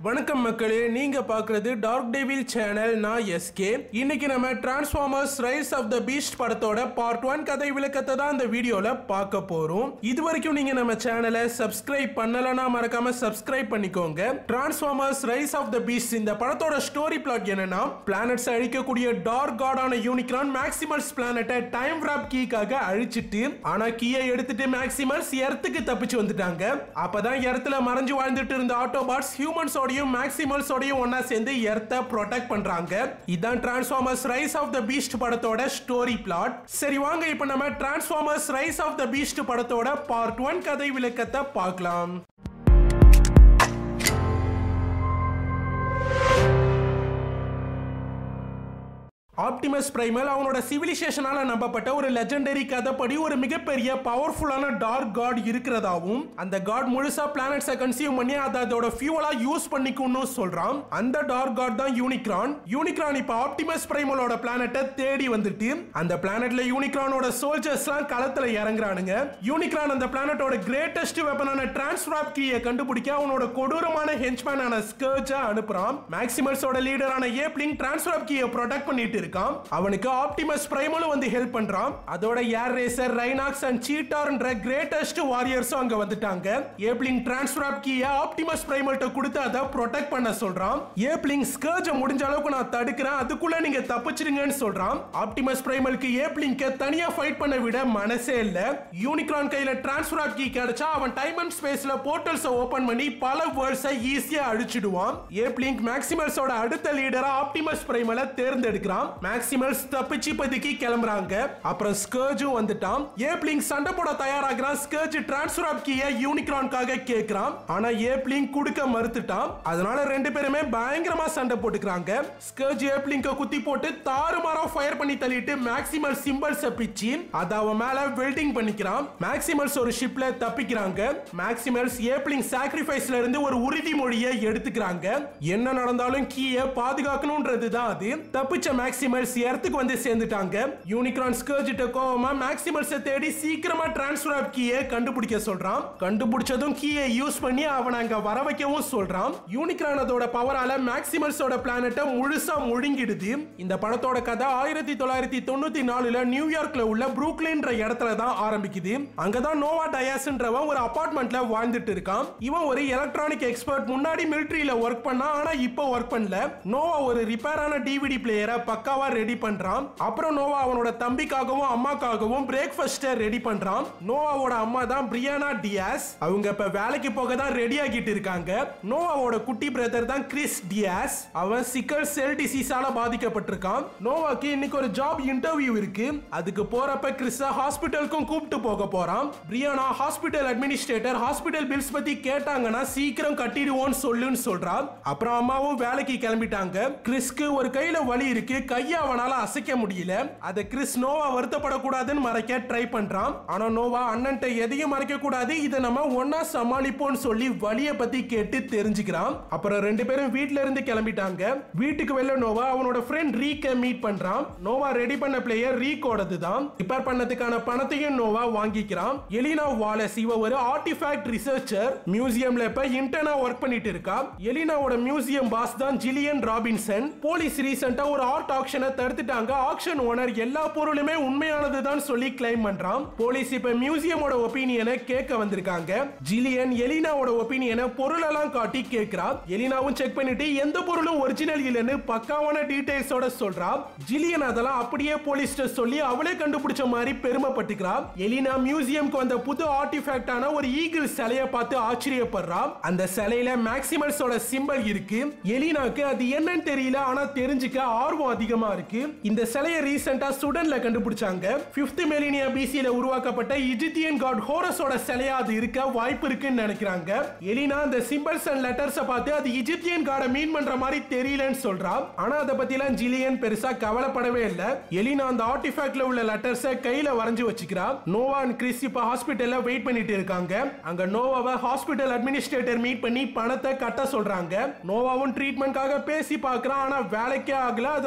வணக்கம் மக்களே நீங்க பார்க்கிறது டார்க் டேவில் சேனல் நான் எஸ்கே இன்னைக்கு நம்ம transformers rise of the beast படத்தோட பார்ட் ஒன் கதை விளக்கத்தை தான் இந்த வீடியோல பார்க்க போறோம் இது வரைக்கும் நீங்க நம்ம சேனலை சப்ஸ்கிரைப் பண்ணலனா மறக்காம சப்ஸ்கிரைப் பண்ணிக்கோங்க transformers rise of the beast இந்த படத்தோட ஸ்டோரி பிளாட் என்னன்னா பிளானட்ஸ் அழிக்கக்கூடிய டார்க் காடான யூனிக்ரான் மேக்ஸிமல்ஸ் பிளானட்டை டைம் ராப் கீக்காக அழிச்சிட்டு ஆனா கீயை எடுத்துட்டு மேக்ஸிமல்ஸ் எர்த்துக்கு தப்பிச்சு வந்துட்டாங்க அப்பதான் எர்த்துல மறைஞ்சு வாழ்ந்துட்டு இருந்த ஆட்டோபாட்ஸ் ஹியூமன்ஸோடையும் மேக்ஸிமல்ஸோடையும் ஒன்னா சேர்ந்து எர்த்தை ப்ரொடெக்ட் பண்றாங்க இதான் transformers rise of the beast படத்தோட ஸ்டோரி பிளாட் சரி வாங்க இப்போ நம்ம transformers rise of the beast படத்தோட பார்ட் ஒன் கதை விளக்கத்தை பார்க்கலாம் ஆப்டிமஸ் பிரைமல் அவனோட சிவிலைசேஷனால நம்பப்பட்ட ஒரு லெஜெண்டரி கதைப்படி ஒரு மிகப்பெரிய பவர்ஃபுல்லான டார்க் காட் இருக்கிறதாவும் அந்த காட் முழுசா பிளானட்ஸை கன்சியூம் பண்ணி அதை அதோட ஃபியூவலா யூஸ் பண்ணிக்கணும்னு சொல்றான் அந்த டார்க் காட் தான் யூனிக்ரான் யூனிக்ரான் இப்ப ஆப்டிமஸ் பிரைமலோட பிளானட்டை தேடி வந்துட்டு அந்த பிளானட்ல யூனிக்ரானோட சோல்ஜர்ஸ்லாம் களத்துல இறங்குறானுங்க யூனிக்ரான் அந்த பிளானட்டோட கிரேட்டஸ்ட் வெப்பனான டிரான்ஸ்ஃபார்ப் கீயை கண்டுபிடிக்க அவனோட கொடூரமான ஹென்ச்மேனான ஸ்கர்ஜா அனுப்புறான் மேக்ஸிமல்ஸோட லீடரான ஏப்ளிங் டிரான்ஸ்ஃபார்ப் கீயை ப்ரொடெக்ட் பண்ணிட்டு இருக்கான் அவனுக்கு ஆப்டிமஸ் பிரைமலும் வந்து ஹெல்ப் பண்றான் அதோட ஏர் ரேசர் ரைனாக்ஸ் அண்ட் சீட்டார்ன்ற கிரேட்டஸ்ட் வாரியர்ஸும் அங்க வந்துட்டாங்க ஏப்ளிங் டிரான்ஸ்ஃபார்ப் கீயை ஆப்டிமஸ் பிரைமல்ட்ட கொடுத்து அதை ப்ரொடெக்ட் பண்ண சொல்றான் ஏப்ளிங் ஸ்கர்ஜ முடிஞ்ச அளவுக்கு நான் தடுக்கிறேன் அதுக்குள்ள நீங்க தப்பிச்சிருங்கன்னு சொல்றான் ஆப்டிமஸ் பிரைமலுக்கு ஏப்ளிங்க தனியா ஃபைட் பண்ண விட மனசே இல்ல யூனிக்ரான் கையில டிரான்ஸ்ஃபார்ப் கீ கிடைச்சா அவன் டைம் அண்ட் ஸ்பேஸ்ல போர்ட்டல்ஸ் ஓபன் பண்ணி பல வேர்ல்ட்ஸை ஈஸியா அழிச்சிடுவான் ஏப்ளிங் மேக்ஸிமல்ஸோட அடுத்த லீடரா ஆப்டிமஸ் பிரைமலை தேர்ந்தெடுக்கிறான் மேக்ஸிமல்ஸ் தப்பிச்சு இப்போதைக்கு கிளம்புறாங்க அப்புறம் ஸ்கர்ஜும் வந்துட்டான் ஏப்ளிங் சண்டை போட தயாராகிறான் ஸ்கர்ஜ் டிரான்ஸ்ஃபார்ப் கீயை யூனிக்ரான்காக கேக்குறான் ஆனா ஏப்ளிங் கொடுக்க மறுத்துட்டான் அதனால ரெண்டு பேருமே பயங்கரமா சண்டை போட்டுக்கிறாங்க ஸ்கர்ஜ் ஏப்ளிங்க குத்தி போட்டு தாறுமாறா ஃபயர் பண்ணி தள்ளிட்டு மேக்ஸிமல் சிம்பிள்ஸ் பிச்சு அதை அவன் மேல வெல்டிங் பண்ணிக்கிறான் மேக்ஸிமல்ஸ் ஒரு ஷிப்ல தப்பிக்கிறாங்க மேக்ஸிமல்ஸ் ஏப்ளிங் சாக்ரிஃபைஸ்ல இருந்து ஒரு உறுதிமொழியை எடுத்துக்கிறாங்க என்ன நடந்தாலும் கீயை பாதுகாக்கணும்ன்றது தான் அது தப்பிச்ச மேக்ஸிமல்ஸ் எர்த்துக்கு வந்து சேர்ந்துட்டாங்க யூனிக்ரான் ஸ்கர்ஜிட்ட கோவமா மேக்ஸிமல்ஸை தேடி சீக்கிரமா டிரான்ஸ்ஃபர் கீயை கண்டுபிடிக்க சொல்றான் கண்டுபிடிச்சதும் கீயை யூஸ் பண்ணி அவனை அங்க வர வைக்கவும் சொல்றான் யூனிக்ரான் அதோட பவரால மேக்ஸிமல்ஸோட பிளானட்டை முழுசா முழுங்கிடுது இந்த படத்தோட கதை ஆயிரத்தி தொள்ளாயிரத்தி தொண்ணூத்தி நாலுல நியூயார்க்ல உள்ள புரூக்லின்ற இடத்துல தான் ஆரம்பிக்குது அங்கதான் நோவா டயாஸ்ன்றவன் ஒரு அபார்ட்மெண்ட்ல வாழ்ந்துட்டு இருக்கான் இவன் ஒரு எலக்ட்ரானிக் எக்ஸ்பர்ட் முன்னாடி மிலிட்டரியில ஒர்க் பண்ணா ஆனா இப்போ ஒர்க் பண்ணல நோவா ஒரு ரிப்பேரான டிவிடி பிளேயரை பக்காவா ரெடி பண்றான் அப்புறம் நோவா அவனோட தம்பிக்காகவும் அம்மாக்காகவும் பிரேக்ஃபாஸ்ட்டை ரெடி பண்றான் நோவாவோட அம்மா தான் பிரியானா டியாஸ் அவங்க இப்ப வேலைக்கு போக தான் ரெடி ஆகிட்டு இருக்காங்க நோவாவோட குட்டி பிரதர் தான் கிறிஸ் டியாஸ் அவன் சிக்கல் செல் டிசீஸால பாதிக்கப்பட்டிருக்கான் நோவாக்கு இன்னைக்கு ஒரு ஜாப் இன்டர்வியூ இருக்கு அதுக்கு போறப்ப கிறிஸ ஹாஸ்பிட்டலுக்கும் கூப்பிட்டு போக போறான் Brianna hospital administrator hospital bills பத்தி கேட்டாங்கன்னா சீக்கிரம் கட்டிடுவோம்னு சொல்லுன்னு சொல்றான் அப்புறம் அம்மாவும் வேலைக்கு கிளம்பிட்டாங்க கிறிஸ்க்கு ஒரு கையில வலி இருக்கு கையை அவனால அசைக்க முடியல அதை கிறிஸ் நோவா வருத்தப்படக்கூடாதுன்னு மறைக்க ட்ரை பண்றான் ஆனா நோவா அண்ணன்ட்ட எதையும் மறைக்க கூடாது இதை நம்ம ஒன்னா சமாளிப்போம்னு சொல்லி வலிய பத்தி கேட்டு தெரிஞ்சுக்கிறான் அப்புறம் ரெண்டு பேரும் வீட்ல இருந்து கிளம்பிட்டாங்க வீட்டுக்கு வெளில நோவா அவனோட ஃப்ரெண்ட் ரீக்க மீட் பண்றான் நோவா ரெடி பண்ண பிளேயர் ரீக்கோடது தான் ரிப்பேர் பண்ணதுக்கான பணத்தையும் நோவா வாங்கிக்கிறான் எலினா வாலஸ் இவ ஒரு ஆர்டிஃபேக்ட் ரிசர்ச்சர் மியூசியம்ல இப்ப இன்டர்னா ஒர்க் பண்ணிட்டு இருக்கா எலினாவோட மியூசியம் பாஸ் தான் ஜிலியன் ராபின்சன் போலீஸ் ரீசெண்டா ஒரு ஆர்ட் ஆக்ஷனை தடுத்துட்டாங்க ஆக்ஷன் ஓனர் எல்லா பொருளுமே உண்மையானது தான் சொல்லி கிளைம் பண்றான் போலீஸ் இப்ப மியூசியமோட ஒப்பீனியனை கேட்க வந்திருக்காங்க ஜிலியன் எலினாவோட ஒப்பீனியனை பொருளெல்லாம் காட்டி கேட்கிறா எலினாவும் செக் பண்ணிட்டு எந்த பொருளும் ஒரிஜினல் இல்லைன்னு பக்காவான டீடைல்ஸோட சொல்றா ஜிலியன் அதெல்லாம் அப்படியே போலீஸ்ட சொல்லி அவளே கண்டுபிடிச்ச மாதிரி பெருமைப்பட்டுக்கிறா எலினா மியூசியம்க்கு வந்த புது ஆர்டிஃபேக்டான ஒரு ஈகிள் சிலையை பார்த்து ஆச்சரியப்படுறா அந்த சிலையில மேக்ஸிமல்ஸோட சிம்பல் இருக்கு எலினாக்கு அது என்னன்னு தெரியல ஆனா தெரிஞ்சுக்க ஆர்வம் அதிகமா இருக்கு இந்த சிலையை ரீசெண்டா சுடன்ல கண்டுபிடிச்சாங்க பிப்த் மெலினியா பிசியில உருவாக்கப்பட்ட இஜிப்தியன் காட் ஹோரஸோட சிலையா அது இருக்க வாய்ப்பு இருக்குன்னு நினைக்கிறாங்க எலினா அந்த சிம்பிள்ஸ் அண்ட் லெட்டர்ஸ் பார்த்து அது இஜிப்தியன் காடை மீன் பண்ற மாதிரி தெரியலன்னு சொல்றா ஆனா அதை பத்திலாம் ஜிலியன் பெருசா கவலைப்படவே இல்ல எலினா அந்த ஆர்டிஃபேக்ட்ல உள்ள லெட்டர்ஸை கையில வரைஞ்சு வச்சுக்கிறா நோவா அண்ட் கிறிஸ் இப்ப ஹாஸ்பிட்டல்ல வெயிட் பண்ணிட்டு இருக்காங்க அங்க நோவாவை ஹாஸ்பிட்டல் அட்மினிஸ்ட்ரேட்டர் மீட் பண்ணி பணத்தை கட்ட சொல்றாங்க நோவாவும் ட்ரீட்மெண்ட்காக பேசி பார்க்கறான் ஆனா வேலைக்கே ஆகல அதனால கிறிஸ்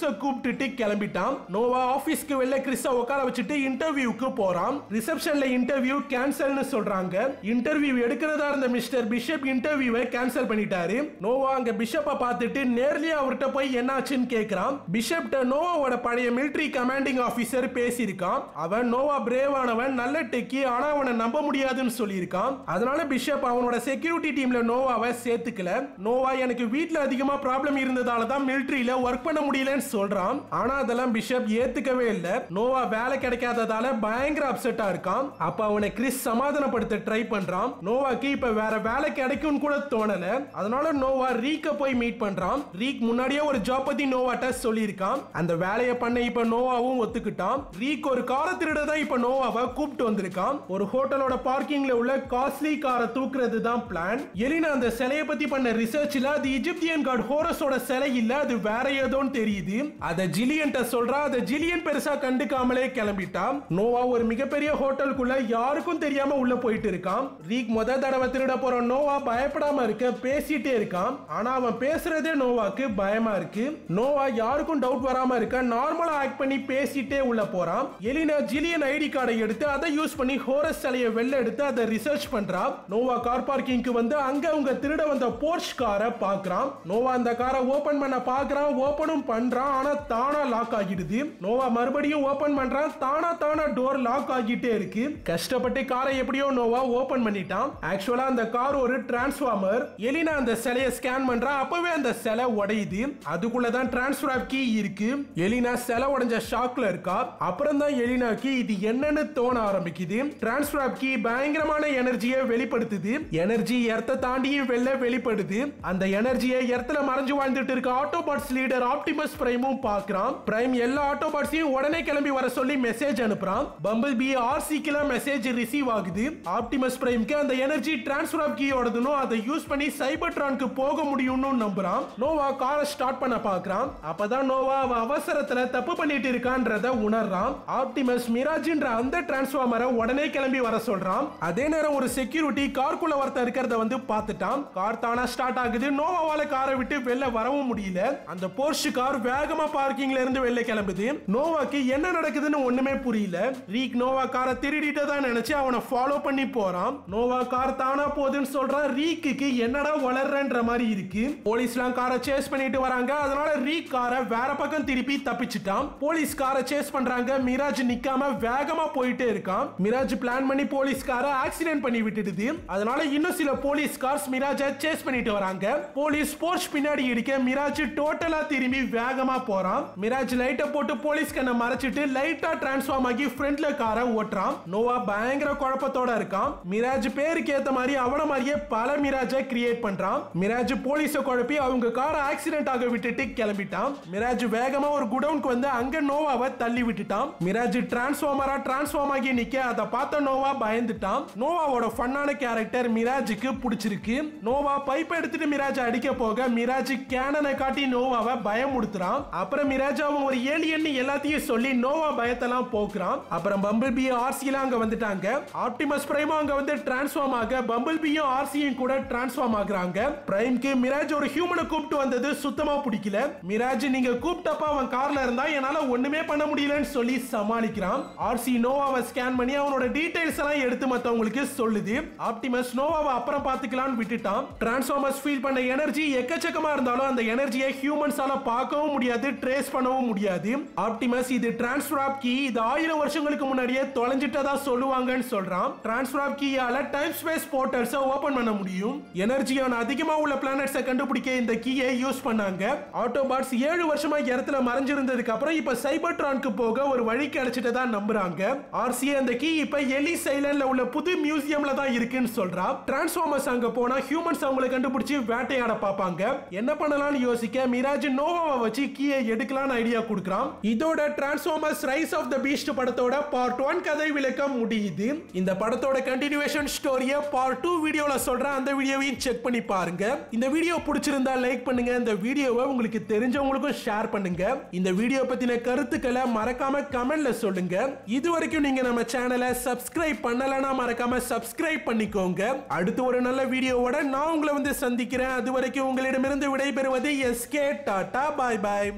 கிறிஸ கூப்பிட்டுட்டு கிளம்பிட்டான் நோவா ஆபீஸ்க்கு வெளில கிறிஸ உட்கார வச்சுட்டு இன்டர்வியூக்கு போறான் ரிசப்ஷன்ல இன்டர்வியூ கேன்சல்னு சொல்றாங்க இன்டர்வியூ எடுக்கிறதா இருந்த மிஸ்டர் பிஷப் இன்டர்வியூவை கேன்சல் பண்ணிட்டாரு நோவா அங்க பிஷப்பை பார்த்துட்டு நேர்லயே அவர்கிட்ட போய் என்னாச்சுன்னு கேக்குறான் பிஷப்ட நோவாவோட பழைய மிலிட்டரி கமாண்டிங் ஆபீசர் பேசியிருக்கான் அவன் நோவா பிரேவானவன் நல்ல டெக்கி ஆனா அவனை நம்ப முடியாதுன்னு சொல்லியிருக்கான் அதனால பிஷப் அவனோட செக்யூரிட்டி டீம்ல நோவாவை சேர்த்துக்கல நோவா எனக்கு வீட்ல அதிகமா ப்ராப்ளம் இருந்ததால தான் மிலிட்டரியில ஒர்க் பண்ண முடியலன்னு சொல்றான் ஆனா அதெல்லாம் பிஷப் ஏத்துக்கவே இல்ல நோவா வேலை கிடைக்காததால பயங்கர அப்செட்டா இருக்கான் அப்ப அவனை கிறிஸ் சமாதானப்படுத்த ட்ரை பண்றான் நோவாக்கு இப்ப வேற வேலை கிடைக்கும்னு கூட தோணல அதனால நோவா ரீக்க போய் மீட் பண்றான் ரீக் முன்னாடியே ஒரு ஜாப் பத்தி நோவாட்ட சொல்லியிருக்கான் அந்த வேலையை பண்ண இப்ப நோவாவும் ஒத்துக்கிட்டான் ரீக் ஒரு காரை திருட தான் இப்ப நோவாவை கூப்பிட்டு வந்திருக்கான் ஒரு ஹோட்டலோட பார்க்கிங்ல உள்ள காஸ்ட்லி காரை தூக்குறது தான் பிளான் எலினா அந்த சிலையை பத்தி பண்ண ரிசர்ச்ல அது இஜிப்தியன் காட் ஹோரஸோட சிலை இல்ல அது வேற ஏதோன்னு தெரியுது அத ஜிலியன்ட்ட சொல்றா அத ஜிலியன் பெருசா கண்டுக்காமலே கிளம்பிட்டா நோவா ஒரு மிகப்பெரிய ஹோட்டலுக்குள்ள யாருக்கும் தெரியாம உள்ள போயிட்டு இருக்கான் ரீக் முத தடவை திருட போற நோவா பயப்படாம இருக்க பேசிட்டே இருக்கான் ஆனா அவன் பேசுறதே நோவாக்கு பயமா இருக்கு நோவா யாருக்கும் டவுட் வராம இருக்க நார்மலா ஆக்ட் பண்ணி பேசிட்டே உள்ள போறான் எலினா ஜிலியன் ஐடி கார்டை எடுத்து அதை யூஸ் பண்ணி ஹோரஸ் சிலையை வெளில எடுத்து அதை ரிசர்ச் பண்றா நோவா கார் பார்க்கிங்க்கு வந்து அங்க அவங்க திருட வந்த போர்ஷ் காரை பாக்குறான் நோவா அந்த காரை ஓபன் பண்ண பாக்குறான் ஓபனும் பண்றான் ஆனா தானா லாக் ஆகிடுது நோவா மறுபடியும் ஓபன் பண்றான் தானா தானா டோர் லாக் ஆகிட்டே இருக்கு கஷ்டப்பட்டு காரை எப்படியோ நோவா ஓபன் பண்ணிட்டான் ஆக்சுவலா அந்த கார் ஒரு டிரான்ஸ்ஃபார்மர் எலினா அந்த சிலையை ஸ்கேன் பண்றா அப்பவே அந்த சிலை உடையுது அதுக்குள்ளதான் டிரான்ஸ்ஃபர் கீ இருக்கு எலினா சிலை உடைஞ்ச ஷாக்ல இருக்கா அப்புறம் தான் எலினாக்கு இது என்னன்னு தோண ஆரம்பிக்குது டிரான்ஸ்ஃபர் கீ பயங்கரமான எனர்ஜியை வெளிப்படுத்துது எனர்ஜி எர்த்த தாண்டியும் வெளில வெளிப்படுது அந்த எனர்ஜியை எர்த்துல மறைஞ்சு வாழ்ந்துட்டு இருக்க ஆட்டோபாட்ஸ் லீடர் ஆப்டிமஸ் பிரைமும் பார்க்கறான் பிரைம் எல்லா ஆட்டோபாட்ஸையும் உடனே கிளம்பி வர சொல்லி மெசேஜ் அனுப்புறான் பம்பிள் பி ஆர்சிக்கெல்லாம் மெசேஜ் ரிசீவ் ஆகுது ஆப்டிமஸ் பிரைம்க்கு அந்த எனர்ஜி டிரான்ஸ்ஃபர் ஆஃப் கீயோடதுனும் அதை யூஸ் பண்ணி சைபர்ட்ரானுக்கு போக முடியும்னு நம்புறான் நோவா காரை ஸ்டார்ட் பண்ண பார்க்கறான் அப்பதான் நோவா அவ அவசரத்துல தப்பு பண்ணிட்டு இருக்கான்றத உணர்றான் ஆப்டிமஸ் மிராஜ்ன்ற அந்த டிரான்ஸ்ஃபார்மரை உடனே கிளம்பி வர சொல்றான் அதே நேரம் ஒரு செக்யூரிட்டி கார்க்குள்ள ஒருத்தர் இருக்கிறத வந்து பார்த்துட்டான் கார் தானா ஸ்டார்ட் ஆகுது நோவாவால காரை விட்டு வெளில வரவும் முடியல அந்த போர்ஷ் கார் வேகமா பார்க்கிங்ல இருந்து வெளில கிளம்புது நோவாக்கு என்ன நடக்குதுன்னு ஒண்ணுமே புரியல ரீக் நோவா காரை திருடிட்டு தான் நினைச்சு அவனை ஃபாலோ பண்ணி போறான் நோவா கார் தானா போகுதுன்னு சொல்றான் ரீக்குக்கு என்னடா வளர்றன்ற மாதிரி இருக்கு போலீஸ்லாம் காரை சேஸ் பண்ணிட்டு வராங்க அதனால ரீக் காரை வேற பக்கம் திருப்பி தப்பிச்சிட்டான் போலீஸ் காரை சேஸ் பண்றாங்க மிராஜ் நிக்காம வேகமா போயிட்டே இருக்கான் மிராஜ் பிளான் பண்ணி போலீஸ் காரை ஆக்சிடென்ட் பண்ணி விட்டுடுது அதனால இன்னும் சில போலீஸ் கார்ஸ் மிராஜை சேஸ் பண்ணிட்டு வராங்க போலீஸ் போர்ச் பின்னாடி இடிக்க மிராஜ் டோட்டலா திரும்பி வேகமா போறான் மிராஜ் லைட்டை போட்டு போலீஸ் கண்ணை மறைச்சிட்டு லைட்டா டிரான்ஸ்ஃபார்ம் ஆகி ஃப்ரண்ட்ல காரை ஓட்டுறான் நோவா பயங்கர குழப்பத்தோட இருக்கான் மிராஜ் பேருக்கு ஏத்த மாதிரி அவன மாதிரியே பல மிராஜை கிரியேட் பண்றான் மிராஜ் போலீஸ குழப்பி அவங்க காரை ஆக்சிடென்ட் ஆக விட்டுட்டு கிளம்பிட்டான் மிராஜ் வேகமா ஒரு குடவுனுக்கு வந்து அங்க நோவாவை தள்ளி விட்டுட்டான் மிராஜ் டிரான்ஸ்ஃபார்மரா டிரான்ஸ்ஃபார்ம் ஆகி நிக்க அதை பார்த்த நோவா பயந்துட்டான் நோவாவோட ஃபன்னான கேரக்டர் மிராஜுக்கு பிடிச்சிருக்கு நோவா பைப் எடுத்துட்டு மிராஜ் அடிக்க போக மிராஜ் கேனனை காட்டி நோவாவை பயமுடுத்துறான் அப்புறம் மிராஜ் அவன் ஒரு ஏலியன் எல்லாத்தையும் சொல்லி நோவா பயத்தெல்லாம் போக்குறான் அப்புறம் பம்பிள் பி ஆர்சிலாம் அங்க வந்துட்டாங்க ஆப்டிமஸ் பிரைமும் அங்க வந்து டிரான்ஸ்ஃபார்ம் ஆக பம்பிள் பியும் ஆர்சியும் கூட டிரான்ஸ்ஃபார்ம் ஆகுறாங்க பிரைம்க்கு மிராஜ் ஒரு ஹியூமனை கூப்பிட்டு வந்தது சுத்தமா பிடிக்கல மிராஜ் நீங்க கூப்பிட்டப்ப அவன் கார்ல இருந்தா என்னால ஒண்ணுமே பண்ண முடியலன்னு சொல்லி சமாளிக்கிறான் ஆர்சி நோவாவை ஸ்கேன் பண்ணி அவனோட டீடைல்ஸ் எல்லாம் எடுத்து மத்தவங்களுக்கு சொல்லுது ஆப்டிமஸ் நோவாவை அப்புறம் பாத்துக்கலாம்னு விட்டுட்டான் டிரான்ஸ்ஃபார்மர்ஸ் ஃபீல் பண்ண எனர்ஜி எக்கச்சக்கமா இருந்தாலும் அந்த எனர்ஜியை ஹியூமன்ஸால பார்க்கவும் முடியாது ட்ரேஸ் பண்ணவும் முடியாது ஆப்டிமஸ் இது டிரான்ஸ்ஃபர் ஆப் கீ இது ஆயிரம் வருஷங்களுக்கு முன்னாடியே தொலைஞ்சிட்டதா சொல்லுவாங்கன்னு சொல்றான் டிரான்ஸ்ஃபர் ஆப் கீயால டைம் ஸ்பேஸ் போர்ட்டல்ஸை ஓபன் பண்ண முடியும் எனர்ஜியான அதிகமா உள்ள பிளானட்ஸை கண்டுபிடிக்க இந்த கீயை யூஸ் பண்ணாங்க ஆட்டோபாட்ஸ் ஏழு வருஷமா இடத்துல மறைஞ்சிருந்ததுக்கு அப்புறம் இப்ப சைபர்ட்ரானுக்கு போக ஒரு வழி கிடைச்சிட்டதா நம்புறாங்க ஆர்சிஏ அந்த கீ இப்ப எலி சைலண்ட்ல உள்ள புது மியூசியம்ல தான் இருக்குன்னு சொல்றா டிரான்ஸ்ஃபார்மர்ஸ் அங்க போனா ஹியூமன்ஸ் அவங்களை கண்டுபிடிச்சு வேட்டையாட பார்ப்பாங்க என்ன பண்ணலாம்னு யோசிக்க மிராஜ் நோவாவை வச்சு கீயை எடுக்கலாம்னு ஐடியா கொடுக்குறான் இதோட transformers rise of the beast படத்தோட பார்ட் ஒன் கதை விளக்கம் முடியுது இந்த படத்தோட கண்டினியூவேஷன் ஸ்டோரியை பார்ட் டூ வீடியோல சொல்றேன் அந்த வீடியோவையும் செக் பண்ணி பாருங்க இந்த வீடியோ பிடிச்சிருந்தா லைக் பண்ணுங்க இந்த வீடியோவை உங்களுக்கு தெரிஞ்சவங்களுக்கும் ஷேர் பண்ணுங்க இந்த வீடியோ பத்தின கருத்துக்களை மறக்காம கமெண்ட்ல சொல்லுங்க இது வரைக்கும் நீங்க நம்ம சேனலை சப்ஸ்கிரைப் பண்ணலனா மறக்காம சப்ஸ்கிரைப் பண்ணிக்கோங்க அடுத்து ஒரு நல்ல வீடியோவோட நான் உங்களை வந்து சந்திக்கிறேன் அது வரைக்கும் உங்களிடமிருந்து விடைபெறுவது எஸ்கே டாடா பாய் பாய்